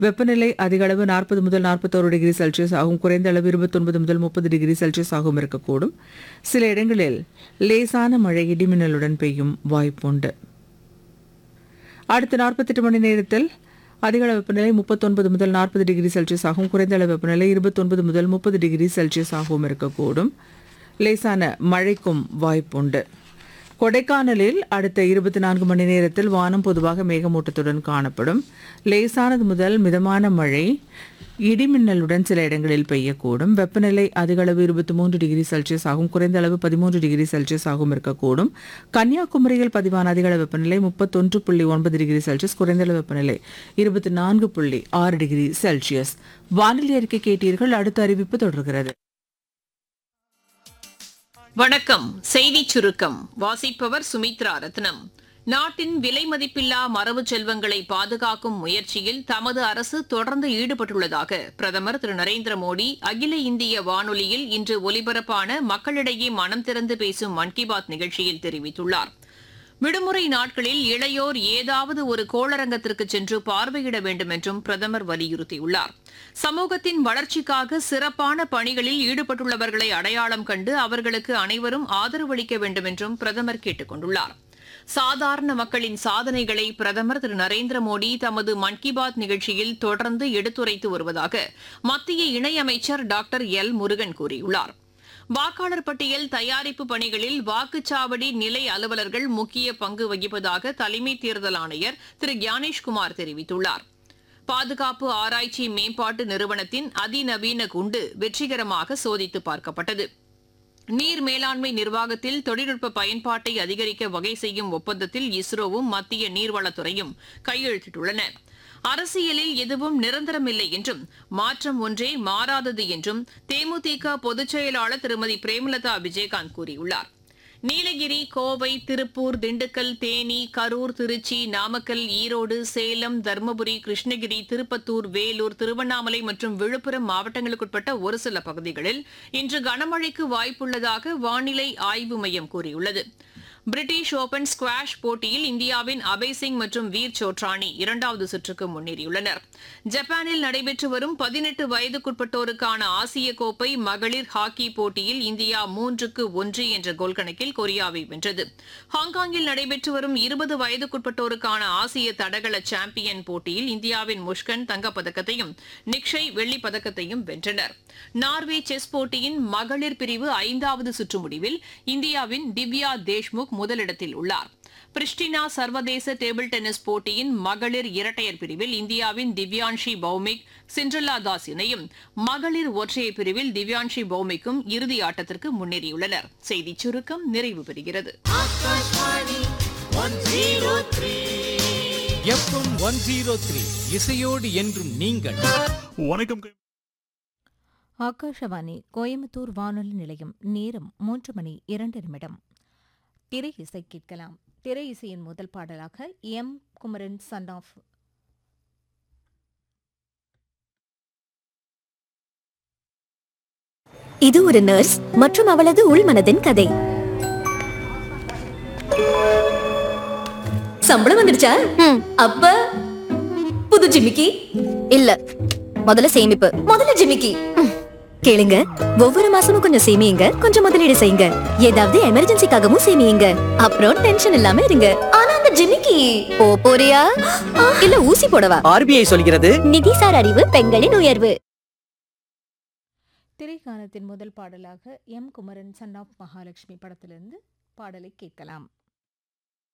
வெப்பநிலை அதிக அளவு நாற்பது முதல் நாற்பத்தோரு டிகிரி செல்சியஸ் ஆகும் குறைந்த அளவு இருபத்தொன்பது முதல் முப்பது டிகிரி செல்சியஸ் ஆகும் இருக்கக்கூடும் சில இடங்களில் லேசான மழை இடிமின்னலுடன் பெய்யும் வாய்ப்புண்டு அடுத்த நாற்பத்தெட்டு மணி நேரத்தில் அதிக அளவு வெப்பநிலை முப்பத்தொன்பது முதல் நாற்பது டிகிரி செல்சியஸ் ஆகும் குறைந்த அளவு வெப்பநிலை இருபத்தொன்பது முதல் முப்பது டிகிரி செல்சியஸ் ஆகவும் இருக்கக்கூடும் லேசான மழைக்கும் வாய்ப்புண்டு கொடைக்கானலில் அடுத்த இருபத்தி நான்கு மணி நேரத்தில் வானம் பொதுவாக மேகமூட்டத்துடன் காணப்படும் லேசானது முதல் மிதமான மழை இடிமின்னலுடன் சில இடங்களில் பெய்யக்கூடும் வெப்பநிலை அதிக அளவு இருபத்தி மூன்று டிகிரி செல்சியஸ் ஆகும் குறைந்த அளவு பதிமூன்று டிகிரி செல்சியஸ் ஆகும் இருக்கக்கூடும் கன்னியாகுமரியில் பதிவான அதிக அளவு வெப்பநிலை முப்பத்தொன்று புள்ளி ஒன்பது டிகிரி செல்சியஸ் குறைந்த அளவு வெப்பநிலை இருபத்தி நான்கு புள்ளி ஆறு டிகிரி செல்சியஸ் வானிலை அறிக்கை கேட்டீர்கள் அடுத்த அறிவிப்பு தொடர்கிறது வணக்கம் செய்திச் சுருக்கம் வாசிப்பவர் சுமித்ரா ரத்னம் நாட்டின் விலை மதிப்பில்லா மரபு செல்வங்களை பாதுகாக்கும் முயற்சியில் தமது அரசு தொடர்ந்து ஈடுபட்டுள்ளதாக பிரதமர் திரு நரேந்திர மோடி அகில இந்திய வானொலியில் இன்று ஒலிபரப்பான மக்களிடையே மனம் திறந்து பேசும் மன் கி பாத் நிகழ்ச்சியில் தெரிவித்துள்ளார் விடுமுறை நாட்களில் இளையோர் ஏதாவது ஒரு கோளரங்கத்திற்கு சென்று பார்வையிட வேண்டும் என்றும் பிரதமர் வலியுறுத்தியுள்ளார் சமூகத்தின் வளர்ச்சிக்காக சிறப்பான பணிகளில் ஈடுபட்டுள்ளவர்களை அடையாளம் கண்டு அவர்களுக்கு அனைவரும் ஆதரவளிக்க வேண்டும் என்றும் பிரதமர் கேட்டுக் கொண்டுள்ளார் சாதாரண மக்களின் சாதனைகளை பிரதமர் திரு நரேந்திர மோடி தமது மன் கி பாத் நிகழ்ச்சியில் தொடர்ந்து எடுத்துரைத்து வருவதாக மத்திய இணையமைச்சர் டாக்டர் எல் முருகன் கூறியுள்ளார் வாக்காளர் பட்டியல் தயாரிப்பு பணிகளில் வாக்குச்சாவடி நிலை அலுவலர்கள் முக்கிய பங்கு வகிப்பதாக தலைமை தேர்தல் ஆணையர் திரு ஞானேஷ்குமார் தெரிவித்துள்ளார் பாதுகாப்பு ஆராய்ச்சி மேம்பாட்டு நிறுவனத்தின் அதிநவீன குண்டு வெற்றிகரமாக சோதித்து பார்க்கப்பட்டது நீர் மேலாண்மை நிர்வாகத்தில் தொழில்நுட்ப பயன்பாட்டை அதிகரிக்க வகை செய்யும் ஒப்பந்தத்தில் இஸ்ரோவும் மத்திய நீர்வளத்துறையும் கையெழுத்திட்டுள்ளன அரசியலில் எதுவும் நிரந்தரமில்லை என்றும் மாற்றம் ஒன்றே மாறாதது என்றும் தேமுதிக பொதுச் செயலாளர் திருமதி பிரேமலதா விஜயகாந்த் கூறியுள்ளார் நீலகிரி கோவை திருப்பூர் திண்டுக்கல் தேனி கரூர் திருச்சி நாமக்கல் ஈரோடு சேலம் தருமபுரி கிருஷ்ணகிரி திருப்பத்தூர் வேலூர் திருவண்ணாமலை மற்றும் விழுப்புரம் மாவட்டங்களுக்குட்பட்ட ஒரு சில பகுதிகளில் இன்று கனமழைக்கு வாய்ப்புள்ளதாக வானிலை ஆய்வு மையம் கூறியுள்ளது பிரிட்டிஷ் ஓபன் ஸ்குவாஷ் போட்டியில் இந்தியாவின் அபய் சிங் மற்றும் வீர் சோட்ரானி இரண்டாவது சுற்றுக்கு முன்னேறியுள்ளனர் ஜப்பானில் நடைபெற்று வரும் பதினெட்டு வயதுக்குட்பட்டோருக்கான ஆசிய கோப்பை மகளிர் ஹாக்கி போட்டியில் இந்தியா மூன்றுக்கு ஒன்று என்ற கோல் கணக்கில் கொரியாவை வென்றது ஹாங்காங்கில் நடைபெற்று வரும் இருபது வயதுக்குட்பட்டோருக்கான ஆசிய தடகள சாம்பியன் போட்டியில் இந்தியாவின் முஷ்கன் தங்கப்பதக்கத்தையும் நிக்ஷய் வெள்ளிப் பதக்கத்தையும் வென்றனர் நார்வே செஸ் போட்டியின் மகளிர் பிரிவு ஐந்தாவது சுற்று முடிவில் இந்தியாவின் திவ்யா தேஷ்முக் முதலிடத்தில் உள்ளார் பிரிஸ்டினா சர்வதேச டேபிள் டென்னிஸ் போட்டியின் மகளிர் இரட்டையர் பிரிவில் இந்தியாவின் திவ்யான்ஷி பௌமிக் சிண்ட்ரலா தாஸ் இணையும் மகளிர் ஒற்றையர் பிரிவில் திவ்யான்ஷி பௌமிக்கும் இறுதி ஆட்டத்திற்கு முன்னேறியுள்ளனர் செய்திச் சுருக்கம் நிறைவு பெறுகிறது எஃப்எம் ஒன் ஜீரோ த்ரீ இசையோடு என்றும் நீங்கள் வணக்கம் கை- ஆகாஷவாணி கோயம்புத்தூர் வானொலி நிலையம் நேரம் மூன்று மணி இரண்டு நிமிடம் திரை இசை கேட்கலாம் திரை இசையின் முதல் பாடலாக எம் குமரன் சன் ஆஃப் இது ஒரு நர்ஸ் மற்றும் அவளது உள்மனதின் கதை சம்பளம் வந்துடுச்சா அப்ப புது ஜிமிக்கி இல்ல முதல்ல சேமிப்பு முதல்ல ஜிமிக்கி கேளுங்க ஒவ்வொரு மாசமும் கொஞ்சம் சேமியுங்க கொஞ்சம் முதலீடு செய்யுங்க ஏதாவது எமர்ஜென்சிக்காகவும் சேமியுங்க அப்புறம் டென்ஷன் இல்லாம இருங்க ஆனா அந்த ஜிமிக்கி போ போறியா இல்ல ஊசி போடவா ஆர்பிஐ சொல்கிறது நிதிசார் அறிவு பெண்களின் உயர்வு திரைக்காலத்தின் முதல் பாடலாக M Kumaran son of Mahalakshmi படத்திலிருந்து பாடலை கேட்கலாம்